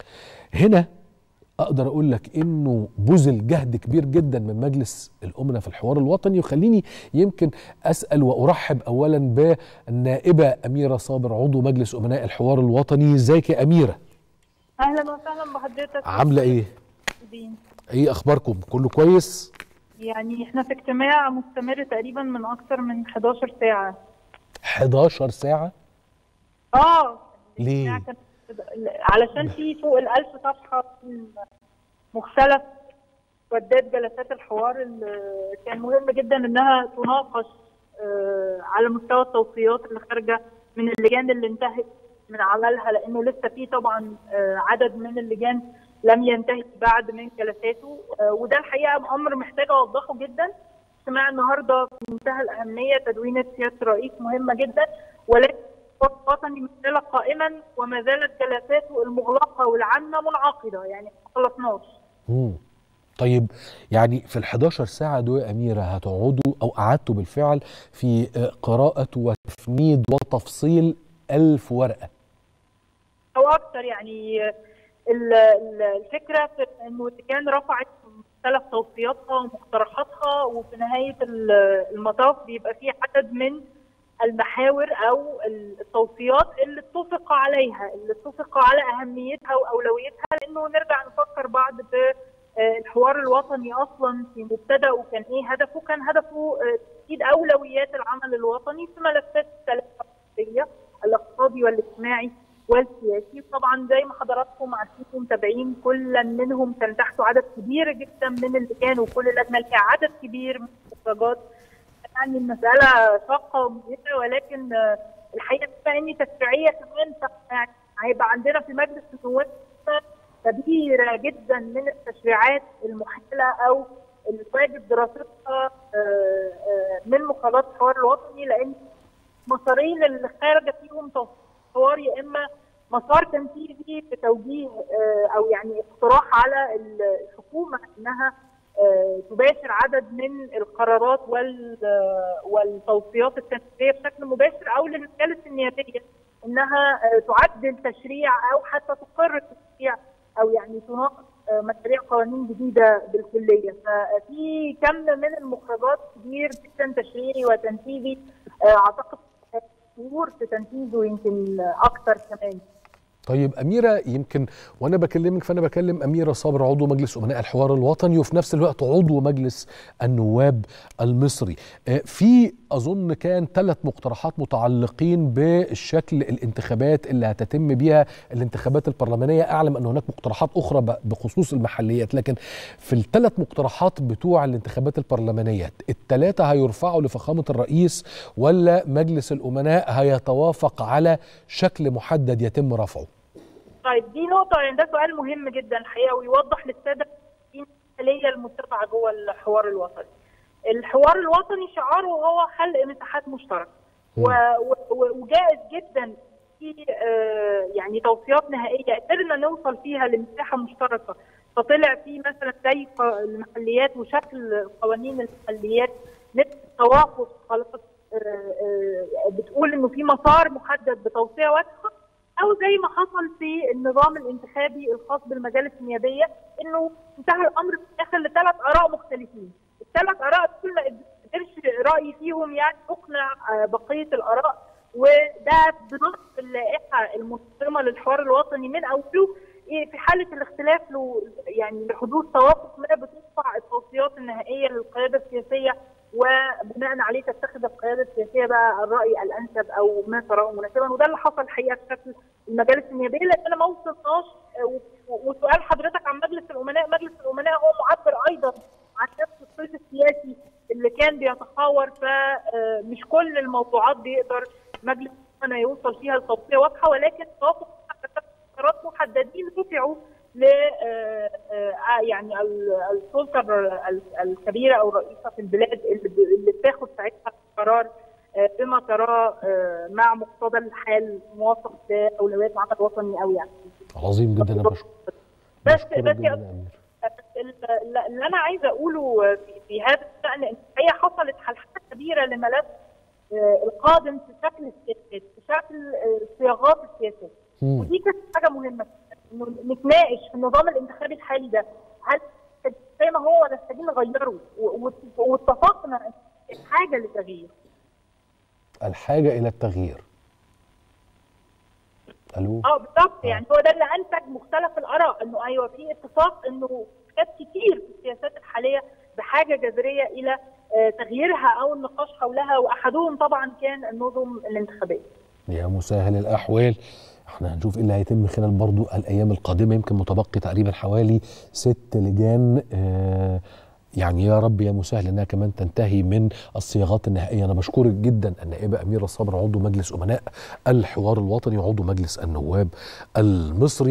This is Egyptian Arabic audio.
هنا اقدر اقول لك انه بذل جهد كبير جدا من مجلس الامناء في الحوار الوطني وخليني يمكن اسال وارحب اولا بالنائبه اميره صابر عضو مجلس امناء الحوار الوطني ازيك يا اميره اهلا وسهلا بحضرتك عامله ايه دين. ايه اخباركم كله كويس يعني احنا في اجتماع مستمر تقريبا من اكثر من 11 ساعه 11 ساعه اه ليه؟ الاجتماع كان- علشان في فوق الألف صفحة من مختلف ودات جلسات الحوار اللي كان مهم جدا انها تناقش آه، على مستوى التوصيات اللي خارجه من اللجان اللي انتهت من عملها لانه لسه في طبعا آه، عدد من اللجان لم ينتهي بعد من جلساته آه، وده الحقيقه امر محتاج اوضحه جدا اجتماع النهارده في منتهى الاهميه تدوينه سياده الرئيس مهمه جدا ولكن الوطني ما زال قائما وما زالت جلساته المغلقه والعامه منعقده يعني ما خلصناش مم. طيب يعني في ال 11 ساعة دول يا أميرة هتقعدوا أو قعدتوا بالفعل في آه، قراءة وتفنيد وتفصيل ألف ورقة او اكثر يعني ال- ال- الفكره في انه اللجان رفعت مختلف توصياتها ومقترحاتها وفي نهايه ال- المطاف بيبقى في عدد من المحاور او التوصيات اللي اتفق عليها اللي اتفق على اهميتها واولويتها لانه نرجع نفكر بعض في آه، الحوار الوطني اصلا في مبتدأه كان ايه هدفه؟ كان هدفه آه، تحديد اولويات العمل الوطني في ملفات الثلاثه الرئيسيه الاقتصادي والاجتماعي والسياسي طبعا زي ما حضراتكم عارفين ومتابعين كل منهم كان تحته عدد كبير جدا من اللجان وكل لجنه لها عدد كبير من المخرجات يعني المساله شاقه ومهمه ولكن آه، الحقيقه بما اني تشريعيه كمان ف- يعني هيبقى عندنا في مجلس النواب كبيره جدا من التشريعات المحاله او الواجب دراستها آه، آه، من مقالات الحوار الوطني لان مسارين اللي خارجه فيهم حوار يا اما مسار تنفيذي بتوجيه آه، او يعني اقتراح على الحكومه انها آه، تباشر عدد من القرارات وال آه، والتوصيات التنفيذيه بشكل مباشر او للمجالس النيابيه انها آه، تعدل تشريع او حتى تقر تشريع او يعني تناقش آه، مشاريع قوانين جديده بالكليه ففي كم من المخرجات كبير جدا تشريعي وتنفيذي آه، اعتقد شهور في تنفيذه يمكن اكتر كمان طيب أميرة يمكن وأنا بكلمك فأنا بكلم أميرة صابر عضو مجلس أمناء الحوار الوطني وفي نفس الوقت عضو مجلس النواب المصري آه، في أظن كان ثلاث مقترحات متعلقين بالشكل الانتخابات اللي هتتم بيها الانتخابات البرلمانية أعلم أن هناك مقترحات أخرى ب- بخصوص المحليات لكن في الثلاث مقترحات بتوع الانتخابات البرلمانية الثلاثة هيرفعوا لفخامة الرئيس ولا مجلس الأمناء هيتوافق على شكل محدد يتم رفعه طيب دي نقطة يعني ده سؤال مهم جدا الحقيقة ويوضح للسادة الآلية المتبعة جوه الحوار الوطني. الحوار الوطني شعاره هو خلق مساحات مشتركة و- و- وجائز جدا في آه، يعني توصيات نهائية قدرنا نوصل فيها لمساحة مشتركة فطلع في مثلا زي ق- المحليات وشكل قوانين المحليات مثل توافق خلاص آه، آه، بتقول انه في مسار محدد بتوصية واضحة او زي ما حصل في النظام الانتخابي الخاص بالمجالس النيابيه انه انتهى الامر في الاخر لثلاث اراء مختلفين. الثلاث اراء دول ما قدرش رايي فيهم يعني اقنع آه، بقيه الاراء وده بنص اللائحه المنظمه للحوار الوطني من اوله إيه، في حاله الاختلاف له يعني لحدوث توافق ما بترفع التوصيات النهائيه للقياده السياسيه وبناء عليه تتخذ القياده السياسيه بقى الراي الانسب او ما تراه مناسبا وده اللي حصل الحقيقه في شكل المجالس النيابيه لان ما وصلناش آه، و- وسؤال حضرتك عن مجلس الامناء مجلس الامناء هو معبر ايضا عن نفس الصيت السياسي اللي كان بيتحاور فمش كل الموضوعات بيقدر مجلس الامناء يوصل فيها لتوصيه واضحه ولكن توافق قرارات محددين رفعوا ل آه، آه، يعني ال- السلطه الر- ال- الكبيره او الرئيسه في البلاد اللي ب- اللي بتاخد ساعتها قرار آه، بما تراه آه، مع مقتضى الحال موافق لاولويات العمل الوطني او يعني عظيم جدا انا بشكر بس بشكرك بس جدا يا يا امير ال- اللي انا عايزه اقوله في- في هذا الشان ان هي حصلت حلقات كبيره لملف آه، القادم في شكل السياسات في شكل آه، صياغات السياسات مم. ودي كانت حاجه مهمه جداً. انه نتناقش في النظام الانتخابي الحالي ده هل زي ما هو ولا محتاجين نغيره و- و- واتفقنا الحاجه للتغيير الحاجه الى التغيير الو اه بالظبط يعني هو ده اللي انتج مختلف الاراء انه ايوه في اتفاق انه حاجات كتير في السياسات الحاليه بحاجه جذريه الى آه، تغييرها او النقاش حولها واحدهم طبعا كان النظم الانتخابيه. يا مسهل الاحوال احنا هنشوف ايه اللي هيتم خلال برضو الايام القادمه يمكن متبقي تقريبا حوالي ست لجان آه يعني يا رب يا مسهل انها كمان تنتهي من الصياغات النهائيه انا بشكرك جدا النائبه اميره صبر عضو مجلس امناء الحوار الوطني وعضو مجلس النواب المصري